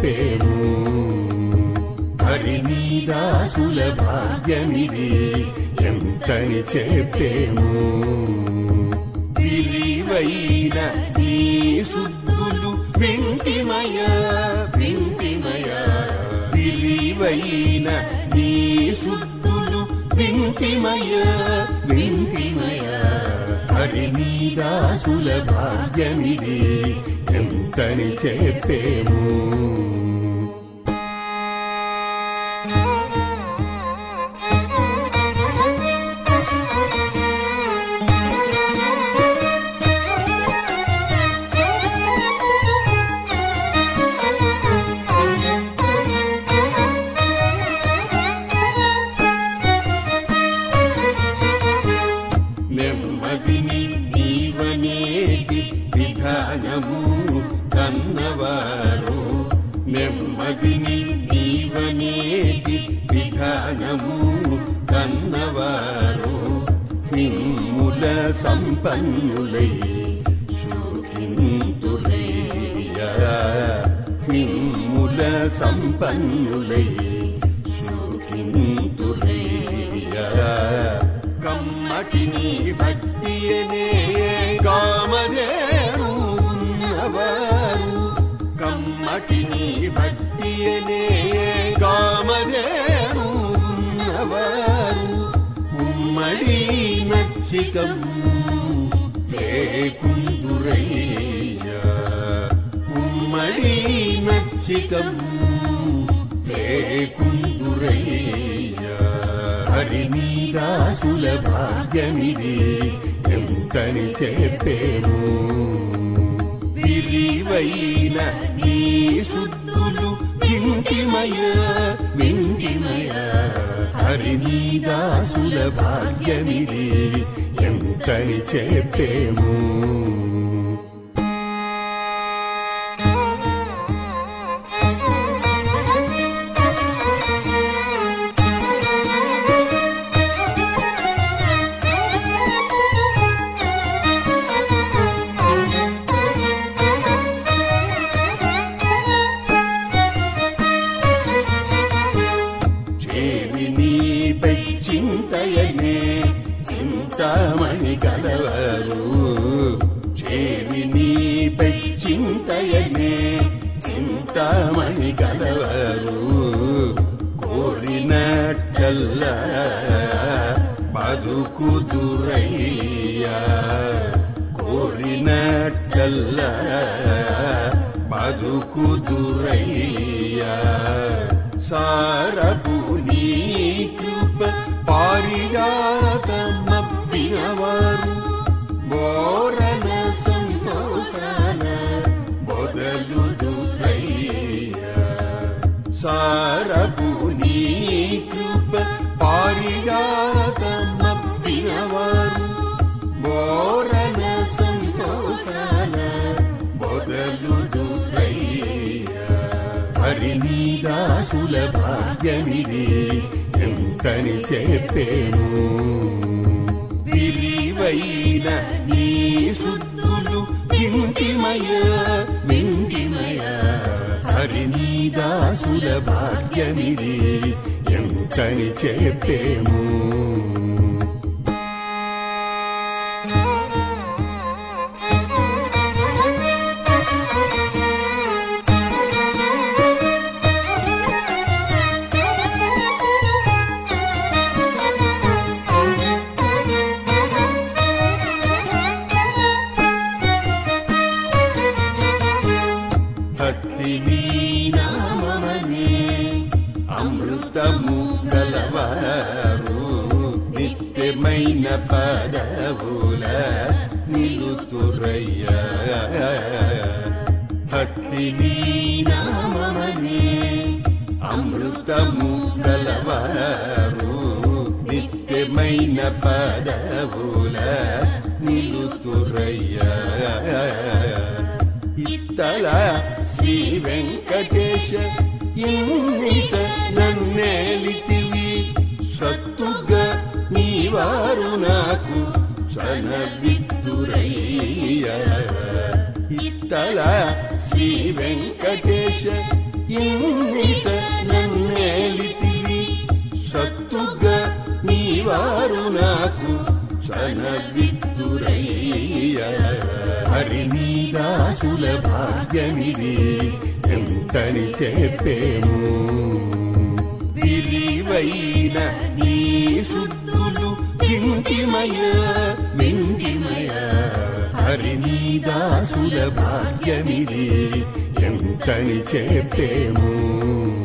చెప్పేము హరినీదాసుల భాగ్యమిది ఎంతని చెప్పేము విరివైన నీ శుద్ధులు వింటిమయ వింటిమయ విరివైన నీ శుద్ధులు వింటిమయ వింటిమయ హరినీదాసుల భాగ్యమిది ఎంతని చెప్పేము నెమ్మదిని నీవనేటి విధానము కన్నవారు నెమ్మదిని నీవనేటి విధానము కన్నవారు మిమ్ముల సంపన్నులై శోకింతులయ్యా మిమ్ముల సంపన్నులై శోకింతులయ్యా కమ్మటిని భక్తియనే కామధేను ఉన్నవారు కమ్మటిని భక్తియనే కామధేను ఉన్నవారు ఉమ్మడి నచ్చికము లేకుందురయ్యా ఉమ్మడి నచ్చికము లేకుందురయ్యా హరినీదాసుల భాగ్యమిది ఎంతని చెప్పేము విరివైన నీ శుద్ధులు వింటిమయ వింటిమయ హరినీదాసుల భాగ్యమిది ఎంతని చెప్పేము చేరి నీపై చింతయనే చింతామణి గలవారు చేరి నీపై చింతయనే చింతామణి గలవారు కోరినట్టల్లా బతుకుదురయ్యా కోరినట్టల్లా బతుకుదురయ్యా సారపు నీ కృప పారిజాతమప్పినవారు బోరన సంతోషాల బొదలుదురయ్యా సారపు నీ కృప పారిజాతమప్పినవారు బోరన సంతోషాల బొదలుదురయ్యా హరినీదాసుల భాగ్యమిది ఎంతని చెప్పేము విరివైన నీ శుద్ధులు వింటిమయ వింటిమయ హరినీదాసుల భాగ్యమిది ఎంతని చెప్పేము భక్తి నీ నామమనే అమృతము గలవారు నిత్యమైన పదవుల నిలుతురయ్యా భక్తి నీ నామమనే అమృతము గలవారు నిత్యమైన పదవుల నిలుతురయ్యా ఇత్తల శ్రీ వెంకటేశ ఇన్నిట నన్నేలితివి సత్తుగా నీవారు నాకు చనవిత్తురయ్య ఇత్తల శ్రీ వెంకటేశ వలన విత్తురయ్య హరినీదాసుల భాగ్యమిది ఎంతని చెప్పేము విరివైన నీ శుద్ధులు వింటిమయ వింటిమయ హరినీదాసుల భాగ్యమిది ఎంతని చెప్పేము